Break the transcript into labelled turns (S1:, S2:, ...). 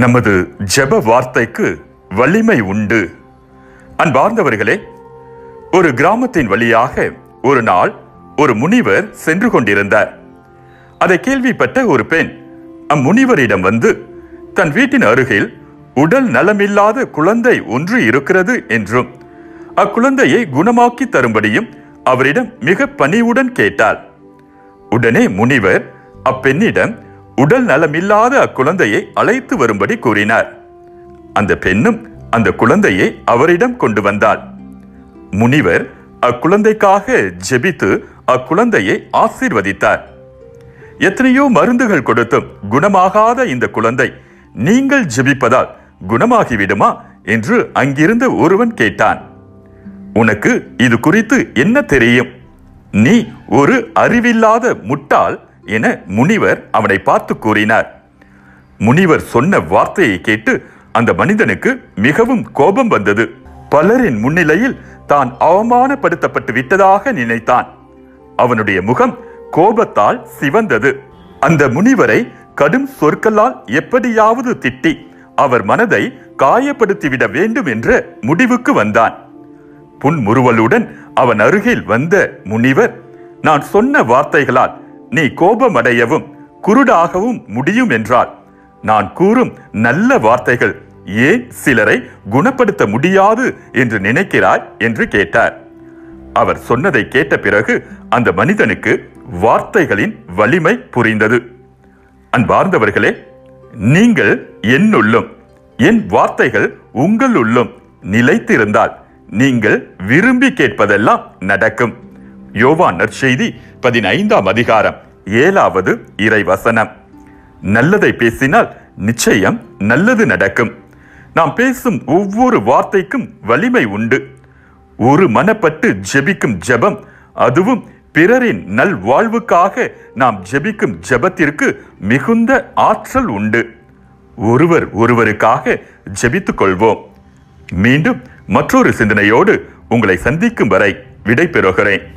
S1: நமது ஜெப வார்த்தைக்கு வலிமை உண்டு அன்பார்ந்தவர்களே ஒரு கிராமத்தின் வழியாக ஒரு நாள் ஒரு முனிவர் சென்று கொண்டிருந்தார் அதை கேள்விப்பட்ட ஒரு பெண் அம்முனிவரிடம் வந்து தன் வீட்டின் அருகில் உடல் நலமில்லாத குழந்தை ஒன்று இருக்கிறது என்றும் அக்குழந்தையை குணமாக்கி தரும்படியும் அவரிடம் மிக பணிவுடன் கேட்டாள் உடனே முனிவர் அப்பெண்ணிடம் உடல் நலமில்லாத அக்குழந்தையை அழைத்து வரும்படி கூறினார் அந்த பெண்ணும் அந்த குழந்தையை அவரிடம் கொண்டு வந்தாள் முனிவர் அக்குழந்தைக்காக ஜெபித்து அக்குழந்தையை ஆசீர்வதித்தார் எத்தனையோ மருந்துகள் கொடுத்தும் குணமாகாத இந்த குழந்தை நீங்கள் ஜெபிப்பதால் குணமாகிவிடுமா என்று அங்கிருந்த ஒருவன் கேட்டான் உனக்கு இது குறித்து என்ன தெரியும் நீ ஒரு அறிவில்லாத முட்டாள் என முனிவர் அவனை பார்த்து கூறினார் முனிவர் சொன்ன வார்த்தையை கேட்டு அந்த மனிதனுக்கு மிகவும் கோபம் வந்தது பலரின் முன்னிலையில் தான் அவமானப்படுத்தப்பட்டு விட்டதாக நினைத்தான் அவனுடைய முகம் கோபத்தால் சிவந்தது அந்த முனிவரை கடும் சொற்களால் எப்படியாவது திட்டி அவர் மனதை காயப்படுத்திவிட வேண்டும் என்ற முடிவுக்கு வந்தான் புன்முறுவலுடன் அவன் அருகில் வந்த முனிவர் நான் சொன்ன வார்த்தைகளால் நீ கோபமடையவும் குருடாகவும் முடியும் என்றால் நான் கூறும் நல்ல வார்த்தைகள் ஏன் சிலரை குணப்படுத்த முடியாது என்று நினைக்கிறாய் என்று கேட்டார் அவர் சொன்னதை கேட்ட பிறகு அந்த மனிதனுக்கு வார்த்தைகளின் வலிமை புரிந்தது அன்பார்ந்தவர்களே நீங்கள் என்னுள்ளும் என் வார்த்தைகள் உங்களுள்ளும் நிலைத்திருந்தால் நீங்கள் விரும்பி கேட்பதெல்லாம் நடக்கும் யோவான் நற்செய்தி பதினைந்தாம் அதிகாரம் ஏழாவது இறைவசனம் நல்லதை பேசினால் நிச்சயம் நல்லது நடக்கும் நாம் பேசும் ஒவ்வொரு வார்த்தைக்கும் வலிமை உண்டு ஒரு மனப்பட்டு ஜெபிக்கும் ஜெபம் அதுவும் பிறரின் நல் வாழ்வுக்காக நாம் ஜெபிக்கும் ஜெபத்திற்கு மிகுந்த ஆற்றல் உண்டு ஒருவர் ஒருவருக்காக ஜெபித்துக் கொள்வோம் மீண்டும் மற்றொரு சிந்தனையோடு உங்களை சந்திக்கும் வரை விடை பெறுகிறேன்